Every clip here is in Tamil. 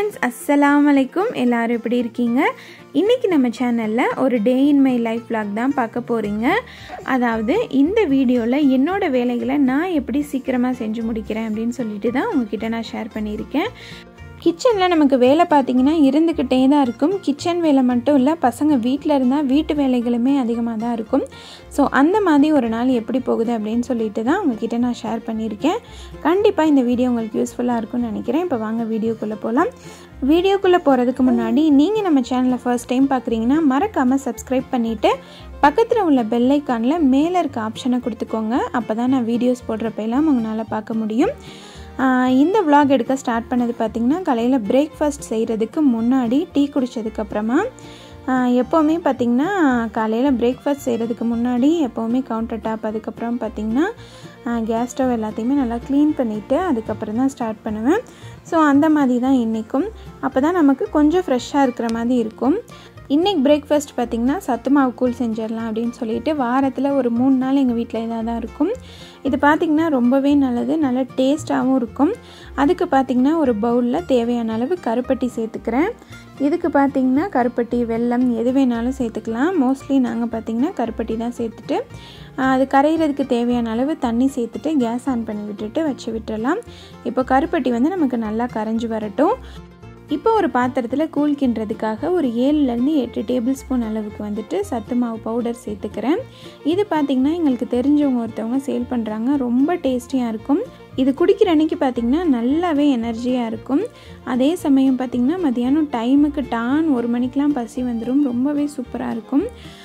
ஃப்ரெண்ட்ஸ் அஸ்ஸலாம் வலைக்கும் எல்லாரும் எப்படி இருக்கீங்க இன்றைக்கி நம்ம சேனலில் ஒரு day in my life vlog தான் பார்க்க போகிறீங்க அதாவது இந்த வீடியோவில் என்னோட வேலைகளை நான் எப்படி சீக்கிரமாக செஞ்சு முடிக்கிறேன் அப்படின்னு சொல்லிட்டு தான் உங்ககிட்ட நான் ஷேர் பண்ணியிருக்கேன் கிச்சனில் நமக்கு வேலை பார்த்தீங்கன்னா இருந்துக்கிட்டே தான் இருக்கும் கிச்சன் வேலை மட்டும் இல்லை பசங்க வீட்டில் இருந்தால் வீட்டு வேலைகளுமே அதிகமாக தான் இருக்கும் ஸோ அந்த மாதிரி ஒரு நாள் எப்படி போகுது அப்படின்னு சொல்லிட்டு தான் உங்ககிட்ட நான் ஷேர் பண்ணியிருக்கேன் கண்டிப்பாக இந்த வீடியோ உங்களுக்கு யூஸ்ஃபுல்லாக இருக்கும்னு நினைக்கிறேன் இப்போ வாங்க வீடியோக்குள்ளே போகலாம் வீடியோக்குள்ளே போகிறதுக்கு முன்னாடி நீங்கள் நம்ம சேனலை ஃபர்ஸ்ட் டைம் பார்க்குறீங்கன்னா மறக்காமல் சப்ஸ்கிரைப் பண்ணிவிட்டு பக்கத்தில் உள்ள பெல் ஐக்கானில் மேலே இருக்க ஆப்ஷனை கொடுத்துக்கோங்க அப்போ தான் நான் வீடியோஸ் போடுறப்ப எல்லாம் உங்களால் பார்க்க முடியும் ஆஹ் இந்த vlog எடுக்க ஸ்டார்ட் பண்ணது பார்த்திங்கன்னா காலையில் பிரேக்ஃபாஸ்ட் செய்கிறதுக்கு முன்னாடி டீ குடித்ததுக்கப்புறமா எப்போவுமே பார்த்திங்கன்னா காலையில் பிரேக்ஃபாஸ்ட் செய்கிறதுக்கு முன்னாடி எப்போவுமே கவுண்டர் டாப் அதுக்கப்புறம் பார்த்திங்கன்னா கேஸ் ஸ்டவ் எல்லாத்தையுமே நல்லா க்ளீன் பண்ணிவிட்டு அதுக்கப்புறம் தான் ஸ்டார்ட் பண்ணுவேன் ஸோ அந்த மாதிரி தான் இன்றைக்கும் அப்போ தான் நமக்கு கொஞ்சம் ஃப்ரெஷ்ஷாக இருக்கிற மாதிரி இருக்கும் இன்றைக்கி பிரேக்ஃபாஸ்ட் பார்த்திங்கன்னா சத்து மாவு கூழ் செஞ்சிடலாம் அப்படின்னு சொல்லிட்டு வாரத்தில் ஒரு மூணு நாள் எங்கள் வீட்டில் இதாக தான் இருக்கும் இது பார்த்திங்கன்னா ரொம்பவே நல்லது நல்ல டேஸ்ட்டாகவும் இருக்கும் அதுக்கு பார்த்திங்கன்னா ஒரு பவுலில் தேவையான அளவு கருப்பட்டி சேர்த்துக்கிறேன் இதுக்கு பார்த்திங்கன்னா கருப்பட்டி வெல்லம் எது வேணாலும் சேர்த்துக்கலாம் மோஸ்ட்லி நாங்கள் பார்த்திங்கன்னா கருப்பட்டி தான் சேர்த்துட்டு அது கரையிறதுக்கு தேவையான அளவு தண்ணி சேர்த்துட்டு கேஸ் ஆன் பண்ணி விட்டுட்டு வச்சு விட்டுறலாம் இப்போ கருப்பட்டி வந்து நமக்கு நல்லா கரைஞ்சி வரட்டும் இப்போ ஒரு பாத்திரத்தில் கூழ் கிண்டுறதுக்காக ஒரு ஏழுலேருந்து எட்டு டேபிள் ஸ்பூன் அளவுக்கு வந்துட்டு சத்து மாவு பவுடர் சேர்த்துக்கிறேன் இது பார்த்திங்கன்னா எங்களுக்கு தெரிஞ்சவங்க ஒருத்தவங்க சேல் பண்ணுறாங்க ரொம்ப டேஸ்டியாக இருக்கும் இது குடிக்கிற அன்னைக்கு பார்த்திங்கன்னா நல்லாவே எனர்ஜியாக இருக்கும் அதே சமயம் பார்த்திங்கன்னா மதியானம் டைமுக்கு டான் ஒரு மணிக்கெலாம் பசி வந்துடும் ரொம்பவே சூப்பராக இருக்கும்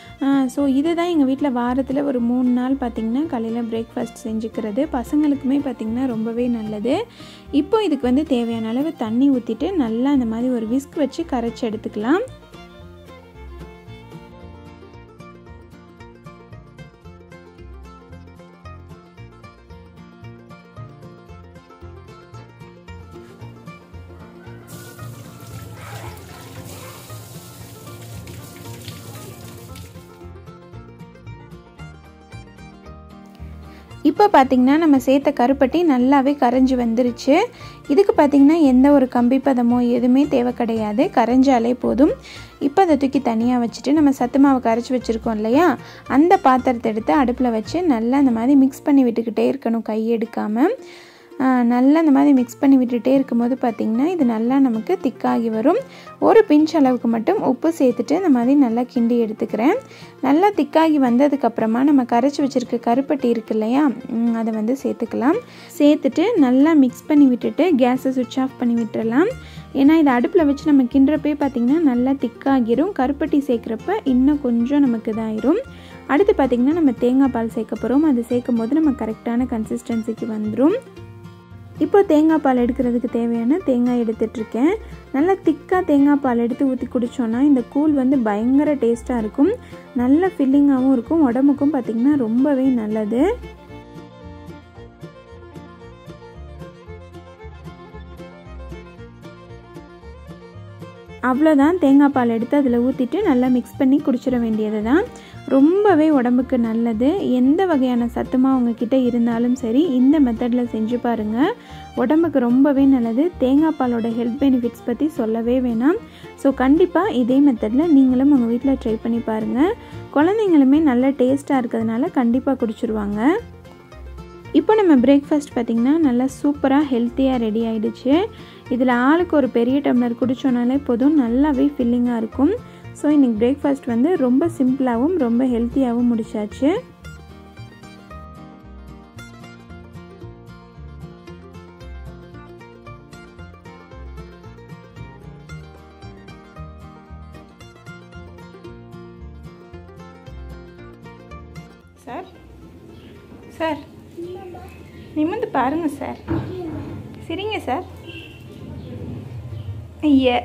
ஸோ இதுதான் எங்கள் வீட்டில் வாரத்தில் ஒரு மூணு நாள் பார்த்திங்கன்னா காலையில் பிரேக்ஃபாஸ்ட் செஞ்சுக்கிறது பசங்களுக்குமே பார்த்திங்கன்னா ரொம்பவே நல்லது இப்போ இதுக்கு வந்து தேவையான அளவு தண்ணி ஊற்றிட்டு நல்லா அந்த மாதிரி ஒரு விஸ்க் வச்சு கரைச்சி எடுத்துக்கலாம் இப்போ பார்த்திங்கன்னா நம்ம சேர்த்த கருப்பட்டி நல்லாவே கரைஞ்சி வந்துருச்சு இதுக்கு பார்த்திங்கன்னா எந்த ஒரு கம்பி பதமோ எதுவுமே தேவை கிடையாது கரைஞ்சாலே போதும் இப்போ அதை தூக்கி தனியாக வச்சுட்டு நம்ம சத்து மாவு கரைச்சி வச்சுருக்கோம் இல்லையா அந்த பாத்திரத்தை எடுத்து அடுப்பில் வச்சு நல்லா அந்த மாதிரி மிக்ஸ் பண்ணி விட்டுக்கிட்டே இருக்கணும் கை எடுக்காமல் நல்லா இந்த மாதிரி மிக்ஸ் பண்ணி விட்டுட்டே இருக்கும்போது பார்த்திங்கன்னா இது நல்லா நமக்கு திக்காகி வரும் ஒரு பிஞ்ச் அளவுக்கு மட்டும் உப்பு சேர்த்துட்டு இந்த மாதிரி நல்லா கிண்டி எடுத்துக்கிறேன் நல்லா திக்காகி வந்ததுக்கப்புறமா நம்ம கரைச்சி வச்சுருக்க கருப்பட்டி இருக்கு இல்லையா அதை வந்து சேர்த்துக்கலாம் சேர்த்துட்டு நல்லா மிக்ஸ் பண்ணி விட்டுட்டு கேஸை சுவிட்ச் ஆஃப் பண்ணி விட்டுறலாம் ஏன்னா இதை அடுப்பில் வச்சு நம்ம கிண்டுறப்பே பார்த்திங்கன்னா நல்லா திக்காகிரும் கருப்பட்டி சேர்க்குறப்ப இன்னும் கொஞ்சம் நமக்கு இதாயிரும் அடுத்து பார்த்திங்கன்னா நம்ம தேங்காய் பால் சேர்க்க போகிறோம் அது சேர்க்கும் போது நம்ம கரெக்டான கன்சிஸ்டன்சிக்கு வந்துடும் இப்போ தேங்காய் பால் எடுக்கிறதுக்கு தேவையான தேங்காய் எடுத்துட்ருக்கேன் நல்லா திக்காக தேங்காய் பால் எடுத்து ஊற்றி குடித்தோன்னா இந்த கூழ் வந்து பயங்கர டேஸ்ட்டாக இருக்கும் நல்ல ஃபில்லிங்காகவும் இருக்கும் உடம்புக்கும் பார்த்திங்கன்னா ரொம்பவே நல்லது அவ்வளோதான் தேங்காய் பால் எடுத்து அதில் ஊற்றிட்டு நல்லா மிக்ஸ் பண்ணி குடிச்சிட வேண்டியது தான் ரொம்பவே உடம்புக்கு நல்லது எந்த வகையான சத்துமாக உங்ககிட்ட இருந்தாலும் சரி இந்த மெத்தடில் செஞ்சு பாருங்கள் உடம்புக்கு ரொம்பவே நல்லது தேங்காய் பாலோட ஹெல்த் பெனிஃபிட்ஸ் பற்றி சொல்லவே வேணாம் ஸோ கண்டிப்பாக இதே மெத்தடில் நீங்களும் உங்கள் வீட்டில் ட்ரை பண்ணி பாருங்கள் குழந்தைங்களுமே நல்ல டேஸ்ட்டாக இருக்கிறதுனால கண்டிப்பாக குடிச்சிருவாங்க இப்போ நம்ம பிரேக்ஃபாஸ்ட் பார்த்திங்கன்னா நல்லா சூப்பராக ஹெல்த்தியாக ரெடி ஆகிடுச்சு இதில் ஆளுக்கு ஒரு பெரிய டம்ளர் குடித்தோனாலே போதும் நல்லாவே ஃபில்லிங்காக இருக்கும் ஸோ இன்றைக்கி பிரேக்ஃபாஸ்ட் வந்து ரொம்ப சிம்பிளாகவும் ரொம்ப ஹெல்த்தியாகவும் முடிச்சாச்சு சார் சார் நிமிந்து பாருங்க சார் சரிங்க சார் ஐயா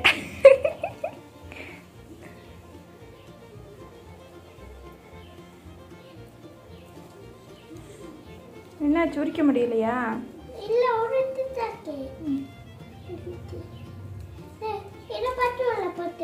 என்ன சுரிக்க முடியலையா இல்ல உருட்டு தாக்கே இதை பட்டுவல போட்டு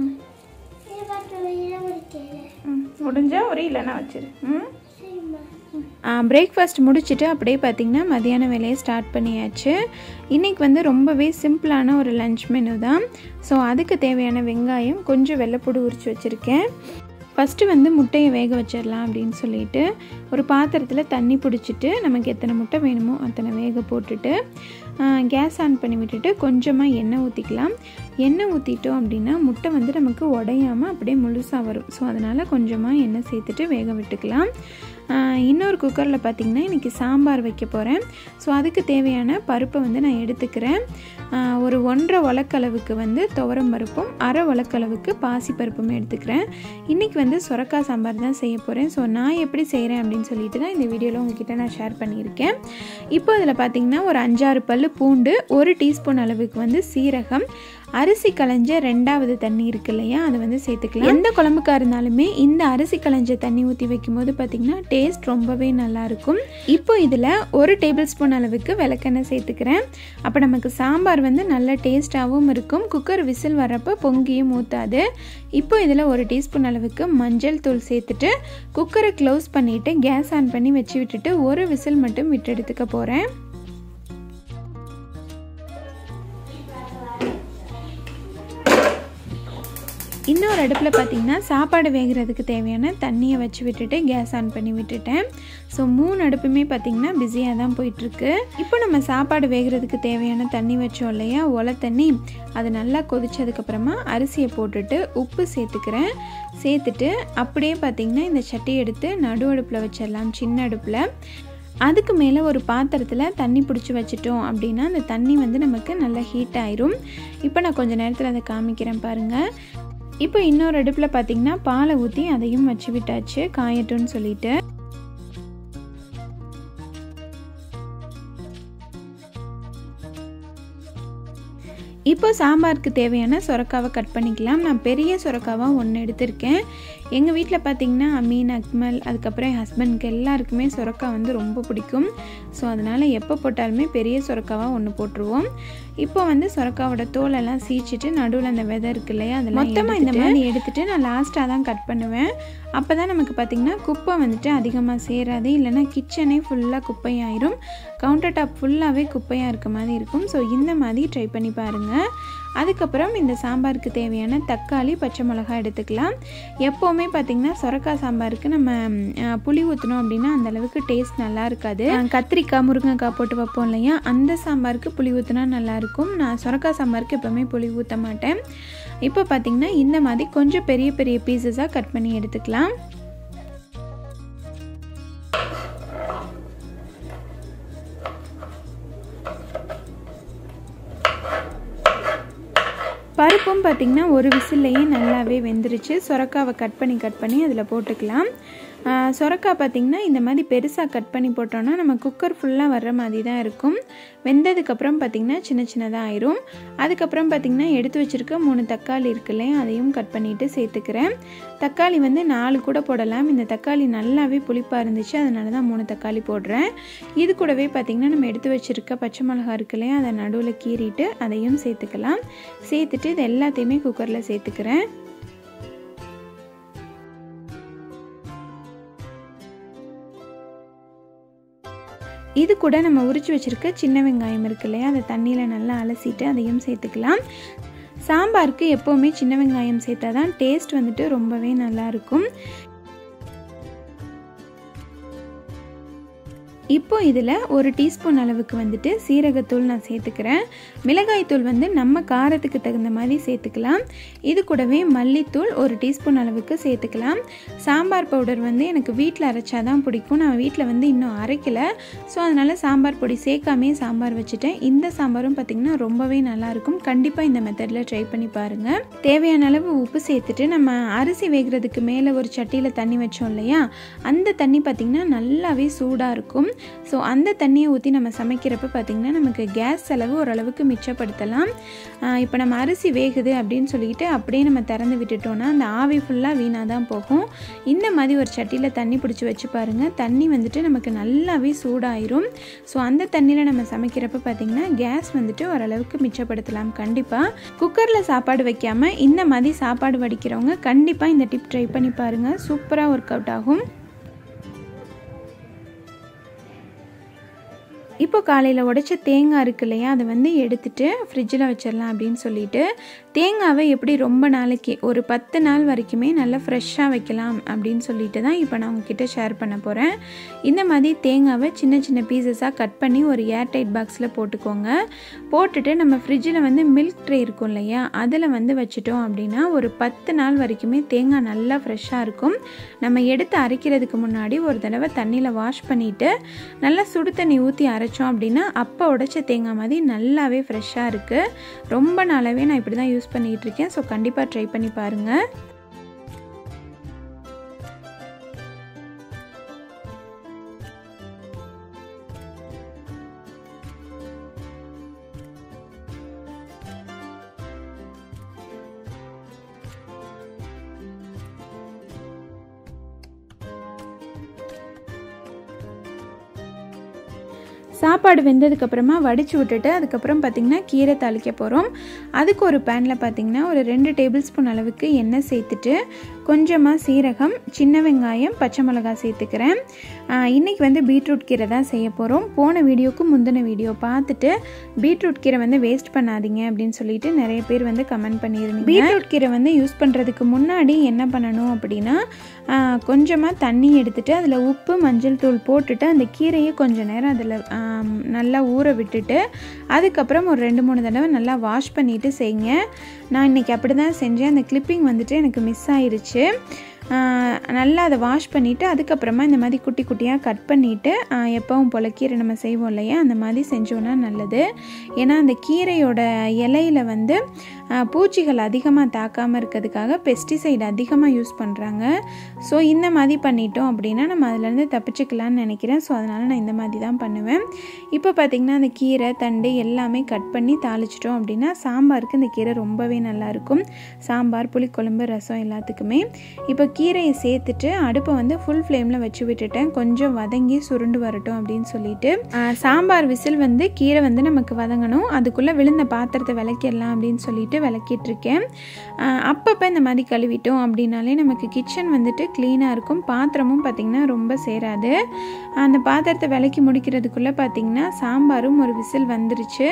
இதை பட்டுவல இதை முடிக்கல ம் முடிஞ்சா ஒரு இல்லைன்னா வச்சிரு ம் சரிம்மா பிரேக்ஃபாஸ்ட் முடிச்சுட்டு அப்படியே பார்த்திங்கன்னா மதியான வேலையை ஸ்டார்ட் பண்ணியாச்சு இன்றைக்கி வந்து ரொம்பவே சிம்பிளான ஒரு லஞ்ச் மெனு தான் ஸோ அதுக்கு தேவையான வெங்காயம் கொஞ்சம் வெள்ளைப்பூடு உரித்து வச்சுருக்கேன் ஃபஸ்ட்டு வந்து முட்டையை வேக வச்சிடலாம் அப்படின்னு சொல்லிட்டு ஒரு பாத்திரத்தில் தண்ணி பிடிச்சிட்டு நமக்கு எத்தனை முட்டை வேணுமோ அத்தனை வேக போட்டுட்டு கேஸ் ஆன் பண்ணி விட்டுட்டு கொஞ்சமாக எண்ணெய் ஊற்றிக்கலாம் எண்ணெய் ஊற்றிட்டோம் அப்படின்னா முட்டை வந்து நமக்கு உடையாமல் அப்படியே முழுசாக வரும் ஸோ அதனால் கொஞ்சமாக எண்ணெய் சேர்த்துட்டு வேக விட்டுக்கலாம் இன்னொரு குக்கரில் பார்த்திங்கன்னா இன்றைக்கி சாம்பார் வைக்க போகிறேன் ஸோ அதுக்கு தேவையான பருப்பை வந்து நான் எடுத்துக்கிறேன் ஒரு ஒன்றரை உலக்களவுக்கு வந்து துவரம் பருப்பும் அரை உலக்களவுக்கு பாசி பருப்பும் எடுத்துக்கிறேன் இன்றைக்கி வந்து சுரக்காய் சாம்பார் தான் செய்ய போகிறேன் ஸோ நான் எப்படி செய்கிறேன் அப்படின்னு சொல்லிட்டு தான் இந்த வீடியோவில் உங்ககிட்ட நான் ஷேர் பண்ணியிருக்கேன் இப்போ அதில் பார்த்திங்கன்னா ஒரு அஞ்சாறு பல் பூண்டு ஒரு டீஸ்பூன் அளவுக்கு வந்து சீரகம் அரிசி களைஞ்ச ரெண்டாவது தண்ணி இருக்கு இல்லையா அதை வந்து சேர்த்துக்கலாம் எந்த குழம்புக்கா இருந்தாலுமே இந்த அரிசி களைஞ்ச தண்ணி ஊற்றி வைக்கும்போது பார்த்திங்கன்னா டேஸ்ட் ரொம்பவே நல்லாயிருக்கும் இப்போ இதில் ஒரு டேபிள் ஸ்பூன் அளவுக்கு விளக்கெண்ணெய் சேர்த்துக்கிறேன் அப்போ நமக்கு சாம்பார் வந்து நல்ல டேஸ்ட்டாகவும் இருக்கும் குக்கர் விசில் வர்றப்போ பொங்கியும் ஊற்றாது இப்போ இதில் ஒரு டீஸ்பூன் அளவுக்கு மஞ்சள் தூள் சேர்த்துட்டு குக்கரை க்ளோஸ் பண்ணிவிட்டு கேஸ் ஆன் பண்ணி வச்சு விட்டுட்டு ஒரு விசில் மட்டும் விட்டு எடுத்துக்க போகிறேன் இன்னொரு அடுப்பில் பார்த்திங்கன்னா சாப்பாடு வேகிறதுக்கு தேவையான தண்ணியை வச்சு விட்டுட்டு கேஸ் ஆன் பண்ணி விட்டுட்டேன் ஸோ மூணு அடுப்புமே பார்த்திங்கன்னா பிஸியாக தான் போயிட்டுருக்கு இப்போ நம்ம சாப்பாடு வேகிறதுக்கு தேவையான தண்ணி வச்சோம் இல்லையா ஒலை தண்ணி அது நல்லா கொதிச்சதுக்கப்புறமா அரிசியை போட்டுட்டு உப்பு சேர்த்துக்கிறேன் சேர்த்துட்டு அப்படியே பார்த்திங்கன்னா இந்த சட்டி எடுத்து நடு அடுப்பில் வச்சிடலாம் சின்ன அடுப்பில் அதுக்கு மேலே ஒரு பாத்திரத்தில் தண்ணி பிடிச்சி வச்சிட்டோம் அப்படின்னா அந்த தண்ணி வந்து நமக்கு நல்லா ஹீட் ஆயிரும் இப்போ நான் கொஞ்சம் நேரத்தில் அதை காமிக்கிறேன் பாருங்கள் இப்போ இன்னொரு அடுப்பில் பார்த்திங்கன்னா பாலை ஊற்றி அதையும் வச்சு விட்டாச்சு காயட்டும்னு சொல்லிட்டு இப்போ சாம்பாருக்கு தேவையான சுரக்காவை கட் பண்ணிக்கலாம் நான் பெரிய சுரக்காவாக ஒன்று எடுத்திருக்கேன் எங்கள் வீட்டில் பார்த்திங்கன்னா அமீன் அக்மல் அதுக்கப்புறம் என் ஹஸ்பண்ட்க்கு எல்லாருக்குமே சுரக்காய் வந்து ரொம்ப பிடிக்கும் ஸோ அதனால் எப்போ போட்டாலுமே பெரிய சுரக்காவாக ஒன்று போட்டுருவோம் இப்போ வந்து சுரக்காவோட தோலெல்லாம் சீச்சிட்டு நடுவில் அந்த விதை இருக்கு இல்லையா அதெல்லாம் மொத்தமாக இந்த மாதிரி எடுத்துகிட்டு நான் லாஸ்ட்டாக தான் கட் பண்ணுவேன் அப்போ தான் நமக்கு பார்த்திங்கன்னா குப்பை வந்துட்டு அதிகமாக சேராது இல்லைனா கிச்சனே ஃபுல்லாக குப்பையாயிரும் கவுண்டர் டாப் ஃபுல்லாகவே குப்பையாக இருக்க மாதிரி இருக்கும் ஸோ இந்த மாதிரி ட்ரை பண்ணி பாருங்கள் அதுக்கப்புறம் இந்த சாம்பாருக்கு தேவையான தக்காளி பச்சை மிளகாய் எடுத்துக்கலாம் எப்போவுமே பார்த்திங்கன்னா சொரக்காய் சாம்பாருக்கு நம்ம புளி ஊற்றணும் அப்படின்னா அந்தளவுக்கு டேஸ்ட் நல்லா இருக்காது கத்திரிக்காய் முருங்கைக்காய் போட்டு வைப்போம் இல்லையா அந்த சாம்பாருக்கு புளி ஊற்றினா நல்லாயிருக்கும் நான் சொரக்காய் சாம்பாருக்கு எப்போவுமே புளி ஊற்ற மாட்டேன் இப்போ பார்த்திங்கன்னா இந்த மாதிரி கொஞ்சம் பெரிய பெரிய பீசஸாக கட் பண்ணி எடுத்துக்கலாம் பருப்பும் பார்த்திங்கன்னா ஒரு விசில்லையே நல்லாவே வெந்துருச்சு சொரக்காவை கட் பண்ணி கட் பண்ணி அதில் போட்டுக்கலாம் சொரக்காய் பார்த்திங்கன்னா இந்த மாதிரி பெருசாக கட் பண்ணி போட்டோன்னா நம்ம குக்கர் ஃபுல்லாக வர்ற மாதிரி தான் இருக்கும் வெந்ததுக்கப்புறம் பார்த்திங்கன்னா சின்ன சின்னதாக ஆயிரும் அதுக்கப்புறம் பார்த்திங்கன்னா எடுத்து வச்சுருக்க மூணு தக்காளி இருக்குல்லையே அதையும் கட் பண்ணிவிட்டு சேர்த்துக்கிறேன் தக்காளி வந்து நாலு கூட போடலாம் இந்த தக்காளி நல்லாவே புளிப்பாக இருந்துச்சு அதனால தான் மூணு தக்காளி போடுறேன் இது கூடவே பார்த்திங்கன்னா நம்ம எடுத்து வச்சுருக்க பச்சை மிளகா இருக்குல்லையே அதை நடுவில் கீறிட்டு அதையும் சேர்த்துக்கலாம் சேர்த்துட்டு இது எல்லாத்தையுமே குக்கரில் சேர்த்துக்கிறேன் இது கூட நம்ம உரிச்சு வச்சுருக்க சின்ன வெங்காயம் இருக்கு இல்லையா அதை தண்ணியில் நல்லா அலசிட்டு அதையும் சேர்த்துக்கலாம் சாம்பாருக்கு எப்போவுமே சின்ன வெங்காயம் சேர்த்தா தான் டேஸ்ட் வந்துட்டு ரொம்பவே நல்லாயிருக்கும் இப்போ இதில் ஒரு டீஸ்பூன் அளவுக்கு வந்துட்டு சீரகத்தூள் நான் சேர்த்துக்கிறேன் மிளகாய்த்தூள் வந்து நம்ம காரத்துக்கு தகுந்த மாதிரி சேர்த்துக்கலாம் இது கூடவே மல்லித்தூள் ஒரு டீஸ்பூன் அளவுக்கு சேர்த்துக்கலாம் சாம்பார் பவுடர் வந்து எனக்கு வீட்டில் அரைச்சா தான் பிடிக்கும் நான் வீட்டில் வந்து இன்னும் அரைக்கலை ஸோ அதனால் சாம்பார் பொடி சேர்க்காமே சாம்பார் வச்சுட்டேன் இந்த சாம்பாரும் பார்த்திங்கன்னா ரொம்பவே நல்லாயிருக்கும் கண்டிப்பாக இந்த மெத்தடில் ட்ரை பண்ணி பாருங்கள் தேவையான அளவு உப்பு சேர்த்துட்டு நம்ம அரிசி வேகிறதுக்கு மேலே ஒரு சட்டியில் தண்ணி வச்சோம் இல்லையா அந்த தண்ணி பார்த்திங்கன்னா நல்லாவே சூடாக இருக்கும் ஸோ அந்த தண்ணியை ஊற்றி நம்ம சமைக்கிறப்ப பார்த்திங்கன்னா நமக்கு கேஸ் செலவு ஓரளவுக்கு மிச்சப்படுத்தலாம் இப்போ நம்ம அரிசி வேகுது அப்படின்னு சொல்லிட்டு அப்படியே நம்ம திறந்து விட்டுட்டோன்னா அந்த ஆவி ஃபுல்லாக வீணாக தான் போகும் இந்த மாதிரி ஒரு சட்டியில் தண்ணி பிடிச்சி வச்சு பாருங்கள் தண்ணி வந்துட்டு நமக்கு நல்லாவே சூடாயிரும் ஸோ அந்த தண்ணியில் நம்ம சமைக்கிறப்ப பார்த்திங்கன்னா கேஸ் வந்துட்டு ஓரளவுக்கு மிச்சப்படுத்தலாம் கண்டிப்பாக குக்கரில் சாப்பாடு வைக்காமல் இந்த மாதிரி சாப்பாடு வடிக்கிறவங்க கண்டிப்பாக இந்த டிப் ட்ரை பண்ணி பாருங்கள் சூப்பராக ஒர்க் அவுட் ஆகும் இப்போ காலையில் உடைச்ச தேங்காய் இருக்கு இல்லையா அதை வந்து எடுத்துட்டு ஃப்ரிட்ஜில் வச்சிடலாம் அப்படின்னு சொல்லிட்டு தேங்காவை எப்படி ரொம்ப நாளைக்கு ஒரு பத்து நாள் வரைக்குமே நல்லா ஃப்ரெஷ்ஷாக வைக்கலாம் அப்படின்னு சொல்லிட்டு தான் இப்போ நான் உங்ககிட்ட ஷேர் பண்ண போகிறேன் இந்த மாதிரி தேங்காவை சின்ன சின்ன பீசஸாக கட் பண்ணி ஒரு ஏர்டைட் பாக்ஸில் போட்டுக்கோங்க போட்டுட்டு நம்ம ஃப்ரிட்ஜில் வந்து மில்க் ட்ரே இருக்கும் இல்லையா அதில் வந்து வச்சுட்டோம் அப்படின்னா ஒரு பத்து நாள் வரைக்குமே தேங்காய் நல்லா ஃப்ரெஷ்ஷாக இருக்கும் நம்ம எடுத்து அரைக்கிறதுக்கு முன்னாடி ஒரு தடவை தண்ணியில் வாஷ் பண்ணிவிட்டு நல்லா சுடு தண்ணி ஊற்றி அரைச்சோம் அப்படின்னா அப்போ உடைச்ச தேங்காய் மாதிரி நல்லாவே ஃப்ரெஷ்ஷாக இருக்குது ரொம்ப நாளாகவே நான் இப்படி தான் யூஸ் பண்ணிகிட்டு இருக்கேன் ஸோ கண்டிப்பாக ட்ரை பண்ணி பாருங்கள் சாப்பாடு வெந்ததுக்கப்புறமா வடித்து விட்டுட்டு அதுக்கப்புறம் பார்த்திங்கன்னா கீரை தாளிக்க போகிறோம் அதுக்கு ஒரு பேனில் பார்த்திங்கன்னா ஒரு ரெண்டு டேபிள் ஸ்பூன் அளவுக்கு எண்ணெய் சேர்த்துட்டு கொஞ்சமாக சீரகம் சின்ன வெங்காயம் பச்சை மிளகாய் சேர்த்துக்கிறேன் இன்றைக்கி வந்து பீட்ரூட் கீரை தான் செய்ய போகிறோம் போன வீடியோக்கு முந்தின வீடியோ பார்த்துட்டு பீட்ரூட் கீரை வந்து வேஸ்ட் பண்ணாதீங்க அப்படின்னு சொல்லிட்டு நிறைய பேர் வந்து கமெண்ட் பண்ணியிருந்தீங்க பீட்ரூட் கீரை வந்து யூஸ் பண்ணுறதுக்கு முன்னாடி என்ன பண்ணணும் அப்படின்னா கொஞ்சமாக தண்ணி எடுத்துகிட்டு அதில் உப்பு மஞ்சள் தூள் போட்டுட்டு அந்த கீரையை கொஞ்சம் நேரம் அதில் நல்லா ஊற விட்டுட்டு அதுக்கப்புறம் ஒரு ரெண்டு மூணு தடவை நல்லா வாஷ் பண்ணிவிட்டு செய்யுங்க நான் இன்றைக்கி அப்படி தான் செஞ்சேன் அந்த கிளிப்பிங் வந்துட்டு எனக்கு மிஸ் ஆயிடுச்சு நல்லா அதை வாஷ் பண்ணிவிட்டு அதுக்கப்புறமா இந்த மாதிரி குட்டி குட்டியாக கட் பண்ணிவிட்டு எப்பவும் போல் கீரை நம்ம செய்வோம் இல்லையா அந்த மாதிரி செஞ்சோன்னா நல்லது ஏன்னா அந்த கீரையோட இலையில் வந்து பூச்சிகள் அதிகமாக தாக்காமல் இருக்கிறதுக்காக பெஸ்டிசைடு அதிகமாக யூஸ் பண்ணுறாங்க ஸோ இந்த மாதிரி பண்ணிட்டோம் அப்படின்னா நம்ம அதிலேருந்து தப்பிச்சுக்கலான்னு நினைக்கிறேன் ஸோ அதனால் நான் இந்த மாதிரி தான் பண்ணுவேன் இப்போ பார்த்திங்கன்னா அந்த கீரை தண்டு எல்லாமே கட் பண்ணி தாளிச்சிட்டோம் அப்படின்னா சாம்பாருக்கு இந்த கீரை ரொம்பவே நல்லாயிருக்கும் சாம்பார் புளிக்குழம்பு ரசம் எல்லாத்துக்குமே இப்போ கீரையை சேர்த்துட்டு அடுப்பை வந்து ஃபுல் ஃப்ளேமில் வச்சு விட்டுட்டேன் கொஞ்சம் வதங்கி சுருண்டு வரட்டும் அப்படின்னு சொல்லிட்டு சாம்பார் விசில் வந்து கீரை வந்து நமக்கு வதங்கணும் அதுக்குள்ளே விழுந்த பாத்திரத்தை விளக்கிடலாம் அப்படின்னு சொல்லிட்டு விளக்கிட்டு இருக்கேன் அப்பப்போ இந்த மாதிரி கழுவிட்டோம் அப்படின்னாலே நமக்கு கிச்சன் வந்துட்டு க்ளீனாக இருக்கும் பாத்திரமும் பார்த்திங்கன்னா ரொம்ப சேராது அந்த பாத்திரத்தை விளக்கி முடிக்கிறதுக்குள்ளே பார்த்திங்கன்னா சாம்பாரும் ஒரு விசில் வந்துருச்சு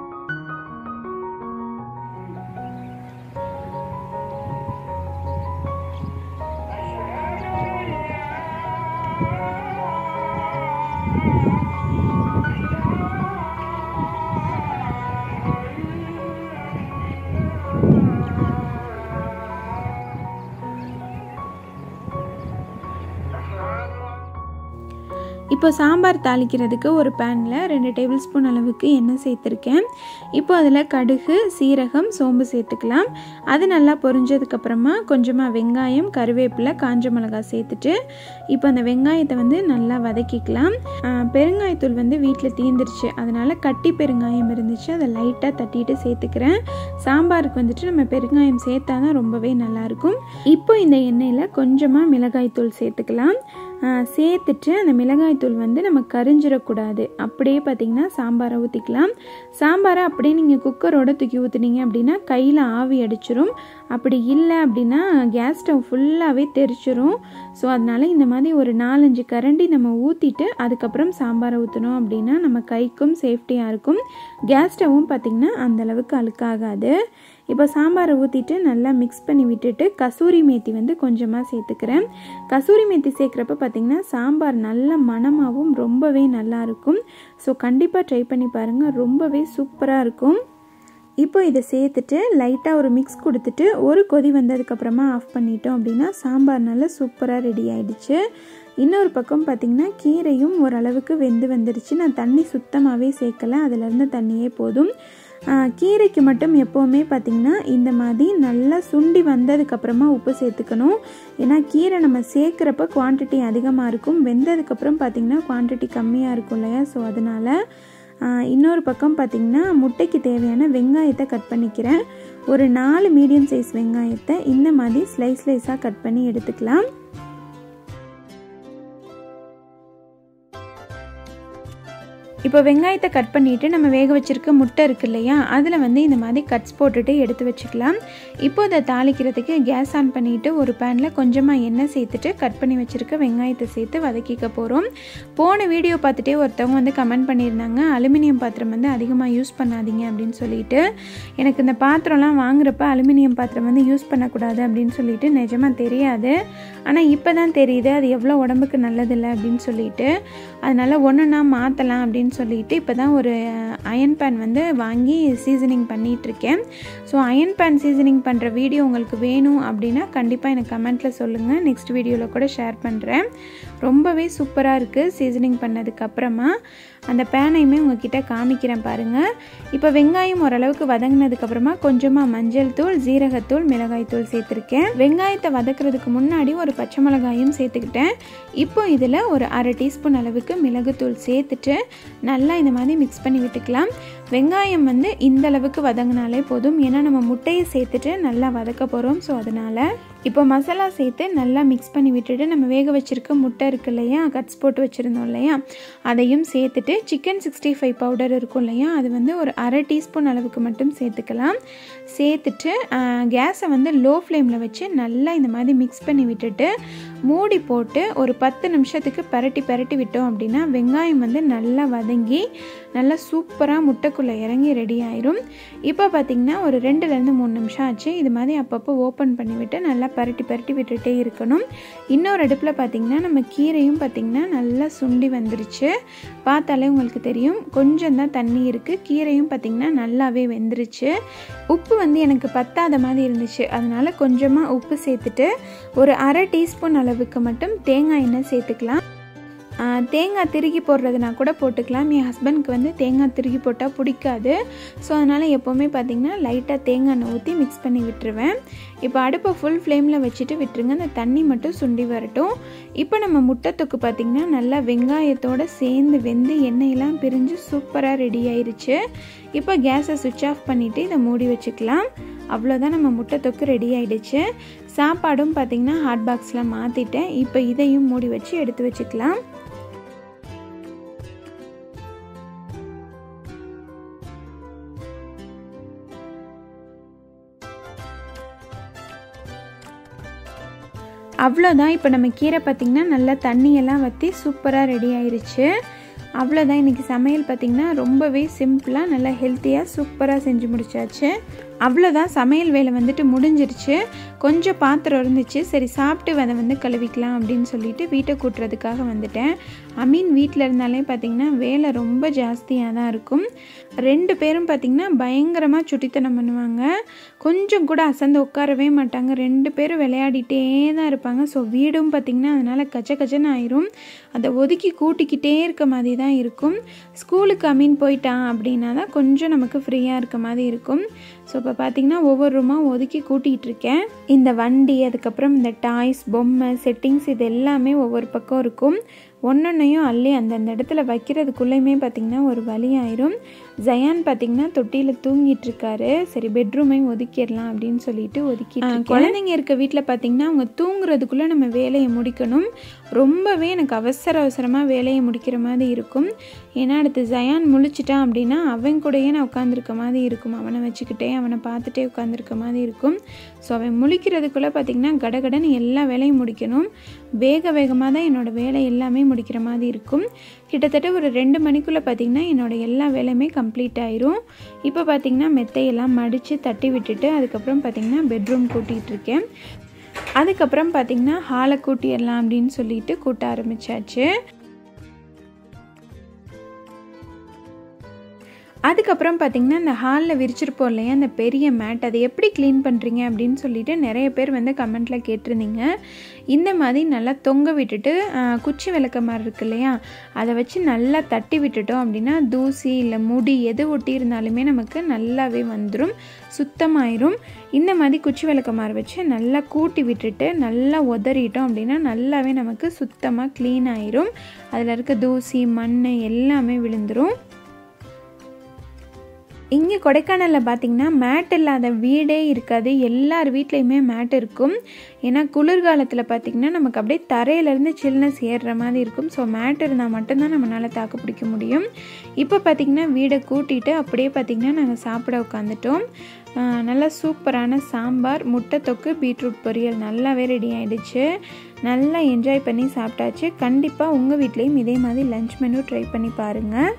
இப்போ சாம்பார் தாளிக்கிறதுக்கு ஒரு பேனில் ரெண்டு டேபிள் ஸ்பூன் அளவுக்கு எண்ணெய் சேர்த்துருக்கேன் இப்போ அதில் கடுகு சீரகம் சோம்பு சேர்த்துக்கலாம் அது நல்லா பொரிஞ்சதுக்கப்புறமா கொஞ்சமாக வெங்காயம் கருவேப்பிலை காஞ்ச மிளகாய் சேர்த்துட்டு இப்போ அந்த வெங்காயத்தை வந்து நல்லா வதக்கிக்கலாம் பெருங்காயத்தூள் வந்து வீட்டில் தீந்துருச்சு அதனால் கட்டி பெருங்காயம் இருந்துச்சு அதை லைட்டாக தட்டிட்டு சேர்த்துக்கிறேன் சாம்பாருக்கு வந்துட்டு நம்ம பெருங்காயம் சேர்த்தா தான் ரொம்பவே நல்லாயிருக்கும் இப்போ இந்த எண்ணெயில் கொஞ்சமாக மிளகாய்த்தூள் சேர்த்துக்கலாம் சேர்த்துட்டு அந்த மிளகாய்த்தூள் வந்து நம்ம கரிஞ்சிடக்கூடாது அப்படியே பார்த்திங்கன்னா சாம்பாரை ஊற்றிக்கலாம் சாம்பாரை அப்படியே நீங்கள் குக்கரோட தூக்கி ஊற்றுனீங்க அப்படின்னா கையில் ஆவி அடிச்சிரும் அப்படி இல்லை அப்படின்னா கேஸ் ஸ்டவ் ஃபுல்லாகவே தெரிச்சிரும் ஸோ அதனால் இந்த மாதிரி ஒரு நாலஞ்சு கரண்டி நம்ம ஊற்றிட்டு அதுக்கப்புறம் சாம்பாரை ஊற்றணும் அப்படின்னா நம்ம கைக்கும் சேஃப்டியாக இருக்கும் கேஸ் ஸ்டவ்வும் பார்த்திங்கன்னா அந்தளவுக்கு அழுக்காகாது இப்போ சாம்பாரை ஊற்றிட்டு நல்லா மிக்ஸ் பண்ணி விட்டுட்டு கசூரி மேத்தி வந்து கொஞ்சமாக சேர்த்துக்கிறேன் கசூரி மேத்தி சேர்க்குறப்ப பார்த்திங்கன்னா சாம்பார் நல்ல மணமாகவும் ரொம்பவே நல்லாயிருக்கும் ஸோ கண்டிப்பாக ட்ரை பண்ணி பாருங்கள் ரொம்பவே சூப்பராக இருக்கும் இப்போ இதை சேர்த்துட்டு லைட்டாக ஒரு மிக்ஸ் கொடுத்துட்டு ஒரு கொதி வந்ததுக்கப்புறமா ஆஃப் பண்ணிட்டோம் அப்படின்னா சாம்பார் நல்லா சூப்பராக ரெடி ஆயிடுச்சு இன்னொரு பக்கம் பார்த்திங்கன்னா கீரையும் ஓரளவுக்கு வெந்து வந்துடுச்சு நான் தண்ணி சுத்தமாகவே சேர்க்கலை அதிலேருந்து தண்ணியே போதும் கீரைக்கு மட்டும் எப்போவுமே பார்த்திங்கன்னா இந்த மாதிரி நல்லா சுண்டி வந்ததுக்கப்புறமா உப்பு சேர்த்துக்கணும் ஏன்னா கீரை நம்ம சேர்க்குறப்ப குவான்டிட்டி அதிகமாக இருக்கும் வெந்ததுக்கப்புறம் பார்த்திங்கன்னா குவான்டிட்டி கம்மியாக இருக்கும் இல்லையா ஸோ அதனால் இன்னொரு பக்கம் பார்த்திங்கன்னா முட்டைக்கு தேவையான வெங்காயத்தை கட் பண்ணிக்கிறேன் ஒரு நாலு மீடியம் சைஸ் வெங்காயத்தை இந்த மாதிரி ஸ்லைஸ் ஸ்லைஸாக கட் பண்ணி எடுத்துக்கலாம் இப்போ வெங்காயத்தை கட் பண்ணிவிட்டு நம்ம வேக வச்சுருக்க முட்டை இருக்கு இல்லையா அதில் வந்து இந்த மாதிரி கட்ஸ் போட்டுட்டு எடுத்து வச்சுக்கலாம் இப்போ அதை தாளிக்கிறதுக்கு கேஸ் ஆன் பண்ணிவிட்டு ஒரு பேனில் கொஞ்சமாக எண்ணெய் சேர்த்துட்டு கட் பண்ணி வச்சுருக்க வெங்காயத்தை சேர்த்து வதக்கிக்க போகிறோம் போன வீடியோ பார்த்துட்டே ஒருத்தவங்க வந்து கமெண்ட் பண்ணியிருந்தாங்க அலுமினியம் பாத்திரம் வந்து அதிகமாக யூஸ் பண்ணாதீங்க அப்படின்னு சொல்லிட்டு எனக்கு இந்த பாத்திரம்லாம் வாங்குறப்ப அலுமினியம் பாத்திரம் வந்து யூஸ் பண்ணக்கூடாது அப்படின்னு சொல்லிட்டு நிஜமாக தெரியாது ஆனால் இப்போ தான் தெரியுது அது எவ்வளோ உடம்புக்கு நல்லதில்லை அப்படின்னு சொல்லிட்டு அதனால் ஒன்றுனா மாற்றலாம் அப்படின்னு சொல்லிட்டு இப்போ தான் ஒரு அயன் பேன் வந்து வாங்கி சீசனிங் பண்ணிகிட்ருக்கேன் ஸோ அயன் பேன் சீசனிங் பண்ணுற வீடியோ உங்களுக்கு வேணும் அப்படின்னா கண்டிப்பாக எனக்கு கமெண்ட்டில் சொல்லுங்கள் நெக்ஸ்ட் வீடியோவில் கூட ஷேர் பண்ணுறேன் ரொம்பவே சூப்பராக இருக்குது சீசனிங் பண்ணதுக்கப்புறமா அந்த பேனையுமே உங்ககிட்ட காமிக்கிறேன் பாருங்கள் இப்போ வெங்காயம் ஓரளவுக்கு வதங்கினதுக்கப்புறமா கொஞ்சமாக மஞ்சள் தூள் ஜீரகத்தூள் மிளகாய் தூள் சேர்த்துருக்கேன் வெங்காயத்தை வதக்குறதுக்கு முன்னாடி ஒரு பச்சை மிளகாயும் சேர்த்துக்கிட்டேன் இப்போ இதில் ஒரு அரை டீஸ்பூன் அளவுக்கு மிளகுத்தூள் சேர்த்துட்டு நல்லா இந்த மாதிரி மிக்ஸ் பண்ணி விட்டுக்கலாம் வெங்காயம் வந்து இந்த அளவுக்கு வதங்கினாலே போதும் ஏன்னா நம்ம முட்டையை சேர்த்துட்டு நல்லா வதக்க போகிறோம் ஸோ அதனால் இப்போ மசாலா சேர்த்து நல்லா மிக்ஸ் பண்ணி விட்டுட்டு நம்ம வேக வச்சுருக்க முட்டை இருக்கு இல்லையா கட்ஸ் போட்டு வச்சுருந்தோம் இல்லையா அதையும் சேர்த்துட்டு சிக்கன் சிக்ஸ்டி ஃபைவ் பவுடர் இருக்கும் இல்லையா அது வந்து ஒரு அரை டீஸ்பூன் அளவுக்கு மட்டும் சேர்த்துக்கலாம் சேர்த்துட்டு கேஸை வந்து லோ ஃப்ளேமில் வச்சு நல்லா இந்த மாதிரி மிக்ஸ் பண்ணி விட்டுட்டு மூடி போட்டு ஒரு பத்து நிமிஷத்துக்கு பரட்டி பரட்டி விட்டோம் அப்படின்னா வெங்காயம் வந்து நல்லா வதங்கி நல்லா சூப்பராக முட்டைக்குள்ளே இறங்கி ரெடி ஆயிரும் இப்போ பார்த்திங்கன்னா ஒரு ரெண்டுலேருந்து மூணு நிமிஷம் ஆச்சு இது மாதிரி அப்பப்போ ஓப்பன் பண்ணி விட்டு நல்லா பரட்டி பரட்டி விட்டுட்டே இருக்கணும் இன்னொரு அடுப்பில் பார்த்திங்கன்னா நம்ம கீரையும் பார்த்திங்கன்னா நல்லா சுண்டி வந்துருச்சு பார்த்தாலே உங்களுக்கு தெரியும் கொஞ்சம் தான் தண்ணி இருக்குது கீரையும் பார்த்திங்கன்னா நல்லாவே வெந்துருச்சு உப்பு வந்து எனக்கு பத்தாத மாதிரி இருந்துச்சு அதனால் கொஞ்சமாக உப்பு சேர்த்துட்டு ஒரு அரை டீஸ்பூன் அளவுக்கு மட்டும் தேங்காய் எண்ணெய் சேர்த்துக்கலாம் தேங்காய் திருகி போடுறதுனா கூட போட்டுக்கலாம் என் ஹஸ்பண்ட்க்கு வந்து தேங்காய் திருகி போட்டால் பிடிக்காது ஸோ அதனால் எப்போவுமே பார்த்திங்கன்னா லைட்டாக தேங்காய் எண்ணெய் ஊற்றி மிக்ஸ் பண்ணி விட்டுருவேன் இப்போ அடுப்பை ஃபுல் ஃப்ளேமில் வச்சுட்டு விட்டுருங்க அந்த தண்ணி மட்டும் சுண்டி வரட்டும் இப்போ நம்ம முட்டை தொக்கு பார்த்திங்கன்னா நல்லா வெங்காயத்தோடு சேர்ந்து வெந்து எண்ணெயெல்லாம் பிரிஞ்சு சூப்பராக ரெடி ஆயிருச்சு இப்போ கேஸை சுவிட்ச் ஆஃப் பண்ணிவிட்டு இதை மூடி வச்சுக்கலாம் அவ்வளோதான் நம்ம முட்டை தொக்கு ரெடி ஆகிடுச்சு சாப்பாடும் பார்த்திங்கன்னா ஹாட் பாக்ஸில் மாற்றிட்டேன் இப்போ இதையும் மூடி வச்சு எடுத்து வச்சுக்கலாம் அவ்வளோதான் இப்போ நம்ம கீரை பார்த்திங்கன்னா நல்லா தண்ணியெல்லாம் வற்றி சூப்பராக ரெடி ஆயிருச்சு அவ்வளோதான் இன்றைக்கி சமையல் பார்த்திங்கன்னா ரொம்பவே சிம்பிளாக நல்லா ஹெல்த்தியாக சூப்பராக செஞ்சு முடிச்சாச்சு அவ்வளோதான் சமையல் வேலை வந்துட்டு முடிஞ்சிருச்சு கொஞ்சம் பாத்திரம் இருந்துச்சு சரி சாப்பிட்டு அதை வந்து கழுவிக்கலாம் அப்படின்னு சொல்லிட்டு வீட்டை கூட்டுறதுக்காக வந்துட்டேன் அமீன் வீட்டில் இருந்தாலே பார்த்திங்கன்னா வேலை ரொம்ப ஜாஸ்தியாக தான் இருக்கும் ரெண்டு பேரும் பார்த்திங்கன்னா பயங்கரமாக சுட்டித்தனம் பண்ணுவாங்க கொஞ்சம் கூட அசந்து உட்காரவே மாட்டாங்க ரெண்டு பேரும் விளையாடிட்டே தான் இருப்பாங்க ஸோ வீடும் பார்த்திங்கன்னா அதனால் கச்ச கச்சன்னு ஆயிரும் அதை ஒதுக்கி கூட்டிக்கிட்டே இருக்க மாதிரி தான் இருக்கும் ஸ்கூலுக்கு அமீன் போயிட்டான் அப்படின்னா தான் கொஞ்சம் நமக்கு ஃப்ரீயாக இருக்க மாதிரி இருக்கும் ஸோ இப்போ பார்த்தீங்கன்னா ஒவ்வொரு ரூமாக ஒதுக்கி கூட்டிகிட்டு இருக்கேன் இந்த வண்டி அதுக்கப்புறம் இந்த டாய்ஸ் பொம்மை செட்டிங்ஸ் இது எல்லாமே ஒவ்வொரு பக்கம் இருக்கும் ஒன்றொன்னையும் அள்ளி அந்தந்த இடத்துல வைக்கிறதுக்குள்ளேயுமே பார்த்திங்கன்னா ஒரு வழி ஆயிரும் ஜயான் பார்த்திங்கன்னா தொட்டியில் தூங்கிட்டு இருக்காரு சரி பெட்ரூமையும் ஒதுக்கிடலாம் அப்படின்னு சொல்லிட்டு ஒதுக்கிட்டு குழந்தைங்க இருக்க வீட்டில் பார்த்திங்கன்னா அவங்க தூங்குறதுக்குள்ளே நம்ம வேலையை முடிக்கணும் ரொம்பவே எனக்கு அவசர அவசரமாக வேலையை முடிக்கிற மாதிரி இருக்கும் ஏன்னா அடுத்து ஜயான் முழிச்சிட்டான் அப்படின்னா அவன் கூடயே நான் உட்காந்துருக்க மாதிரி இருக்கும் அவனை வச்சுக்கிட்டே அவனை பார்த்துட்டே உட்காந்துருக்க மாதிரி இருக்கும் ஸோ அவன் முழிக்கிறதுக்குள்ளே பார்த்திங்கன்னா கடகடன்னு எல்லா வேலையும் முடிக்கணும் வேக வேகமாக தான் என்னோடய வேலை எல்லாமே முடிக்கிற மாதிரி இருக்கும் கிட்டத்தட்ட ஒரு ரெண்டு மணிக்குள்ளே பார்த்திங்கன்னா என்னோடய எல்லா வேலையுமே கம்ப்ளீட் ஆயிரும் இப்போ பார்த்திங்கன்னா மெத்தையெல்லாம் மடித்து தட்டி விட்டுட்டு அதுக்கப்புறம் பார்த்திங்கன்னா பெட்ரூம் கூட்டிகிட்டு இருக்கேன் அதுக்கப்புறம் பார்த்திங்கன்னா ஹாலை கூட்டிடலாம் அப்படின்னு சொல்லிட்டு கூட்ட ஆரம்பித்தாச்சு அதுக்கப்புறம் பார்த்திங்கன்னா இந்த ஹாலில் விரிச்சிருப்போம் இல்லையா அந்த பெரிய மேட் அதை எப்படி க்ளீன் பண்ணுறீங்க அப்படின்னு சொல்லிட்டு நிறைய பேர் வந்து கமெண்ட்டில் கேட்டிருந்தீங்க இந்த மாதிரி நல்லா தொங்க விட்டுட்டு குச்சி விளக்க மாதிரி இருக்கு இல்லையா அதை வச்சு நல்லா தட்டி விட்டுட்டோம் அப்படின்னா தூசி இல்லை முடி எது ஒட்டி இருந்தாலுமே நமக்கு நல்லாவே வந்துடும் சுத்தமாயிரும் இந்த மாதிரி குச்சி விளக்க மாதிரி வச்சு நல்லா கூட்டி விட்டுட்டு நல்லா உதறிட்டோம் அப்படின்னா நல்லாவே நமக்கு சுத்தமாக க்ளீன் ஆயிரும் அதில் இருக்க தூசி மண் எல்லாமே விழுந்துடும் இங்கே கொடைக்கானலில் பார்த்திங்கன்னா மேட் இல்லாத வீடே இருக்காது எல்லார் வீட்லேயுமே மேட் இருக்கும் ஏன்னா குளிர்காலத்தில் பார்த்திங்கன்னா நமக்கு அப்படியே தரையிலேருந்து சில்னஸ் ஏறுற மாதிரி இருக்கும் ஸோ மேட் இருந்தால் மட்டும்தான் நம்மளால் தாக்கு பிடிக்க முடியும் இப்போ பார்த்திங்கன்னா வீடை கூட்டிட்டு அப்படியே பார்த்திங்கன்னா நாங்கள் சாப்பிட உட்காந்துட்டோம் நல்லா சூப்பரான சாம்பார் முட்டை தொக்கு பீட்ரூட் பொரியல் நல்லாவே ரெடி ஆகிடுச்சு நல்லா என்ஜாய் பண்ணி சாப்பிட்டாச்சு கண்டிப்பாக உங்கள் வீட்லேயும் இதே மாதிரி லஞ்ச் மெனு ட்ரை பண்ணி பாருங்கள்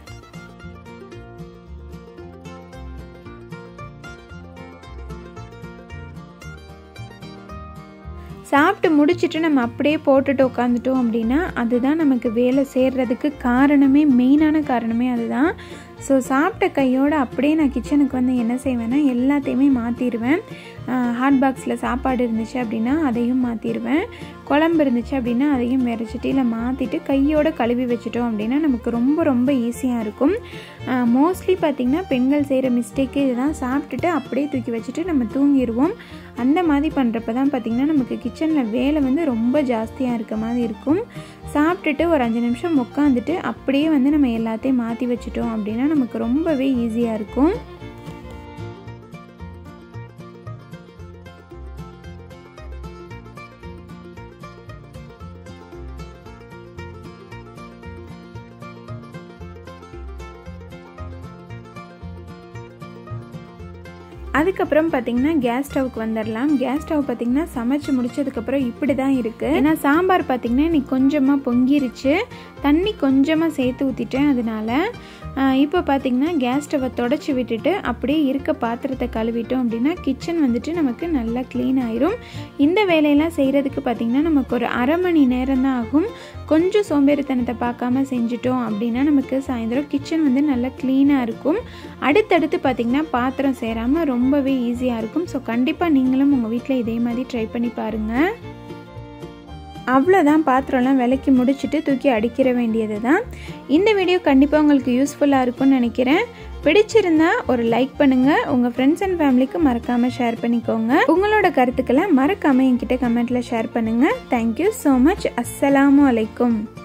சாப்பிட்டு முடிச்சுட்டு நம்ம அப்படியே போட்டுட்டு உட்காந்துட்டோம் அப்படின்னா அதுதான் நமக்கு வேலை சேர்றதுக்கு காரணமே மெயினான காரணமே அதுதான் ஸோ சாப்பிட்ட கையோடு அப்படியே நான் கிச்சனுக்கு வந்து என்ன செய்வேன்னா எல்லாத்தையுமே மாற்றிடுவேன் ஹாட் பாக்ஸில் சாப்பாடு இருந்துச்சு அப்படின்னா அதையும் மாற்றிடுவேன் குழம்பு இருந்துச்சு அப்படின்னா அதையும் வேறு சட்டியில் மாற்றிட்டு கையோடு கழுவி வச்சுட்டோம் அப்படின்னா நமக்கு ரொம்ப ரொம்ப ஈஸியாக இருக்கும் மோஸ்ட்லி பார்த்திங்கன்னா பெண்கள் செய்கிற மிஸ்டேக்கு இதுதான் சாப்பிட்டுட்டு அப்படியே தூக்கி வச்சுட்டு நம்ம தூங்கிடுவோம் அந்த மாதிரி பண்ணுறப்ப தான் பார்த்திங்கன்னா நமக்கு கிச்சனில் வேலை வந்து ரொம்ப ஜாஸ்தியாக இருக்க மாதிரி இருக்கும் சாப்பிட்டுட்டு ஒரு அஞ்சு நிமிஷம் உட்காந்துட்டு அப்படியே வந்து நம்ம எல்லாத்தையும் மாற்றி வச்சுட்டோம் அப்படின்னா நமக்கு ரொம்பவே ஈஸியாக இருக்கும் அதுக்கப்புறம் பார்த்திங்கன்னா கேஸ் ஸ்டவ்க்கு வந்துடலாம் கேஸ் ஸ்டவ் பார்த்திங்கன்னா சமைச்சு முடிச்சதுக்கப்புறம் இப்படி தான் இருக்குது ஏன்னா சாம்பார் பார்த்திங்கன்னா இன்னைக்கு கொஞ்சமாக பொங்கிருச்சு தண்ணி கொஞ்சமாக சேர்த்து ஊற்றிட்டேன் அதனால இப்போ பார்த்திங்கன்னா கேஸ் ஸ்டவ்வை தொடச்சி விட்டுட்டு அப்படியே இருக்க பாத்திரத்தை கழுவிட்டோம் அப்படின்னா கிச்சன் வந்துட்டு நமக்கு நல்லா க்ளீன் ஆயிரும் இந்த வேலையெல்லாம் செய்கிறதுக்கு பார்த்திங்கன்னா நமக்கு ஒரு அரை மணி நேரம் தான் ஆகும் கொஞ்சம் சோம்பேறித்தனத்தை பார்க்காம செஞ்சுட்டோம் அப்படின்னா நமக்கு சாயந்தரம் கிச்சன் வந்து நல்லா க்ளீனாக இருக்கும் அடுத்தடுத்து பார்த்திங்கன்னா பாத்திரம் சேராமல் ரொம்பவே ஈஸியாக இருக்கும் ஸோ கண்டிப்பாக நீங்களும் உங்கள் வீட்டில் இதே மாதிரி ட்ரை பண்ணி பாருங்கள் அவ்வளோதான் பாத்திரம்லாம் விலைக்கு முடிச்சுட்டு தூக்கி அடிக்கிற வேண்டியது தான் இந்த வீடியோ கண்டிப்பாக உங்களுக்கு யூஸ்ஃபுல்லாக இருக்கும்னு நினைக்கிறேன் பிடிச்சிருந்தா ஒரு லைக் பண்ணுங்கள் உங்கள் ஃப்ரெண்ட்ஸ் அண்ட் ஃபேமிலிக்கு மறக்காமல் ஷேர் பண்ணிக்கோங்க உங்களோட கருத்துக்களை மறக்காமல் என்கிட்ட கமெண்ட்டில் ஷேர் பண்ணுங்கள் தேங்க்யூ ஸோ மச் அஸ்ஸலாமு அலைக்கும்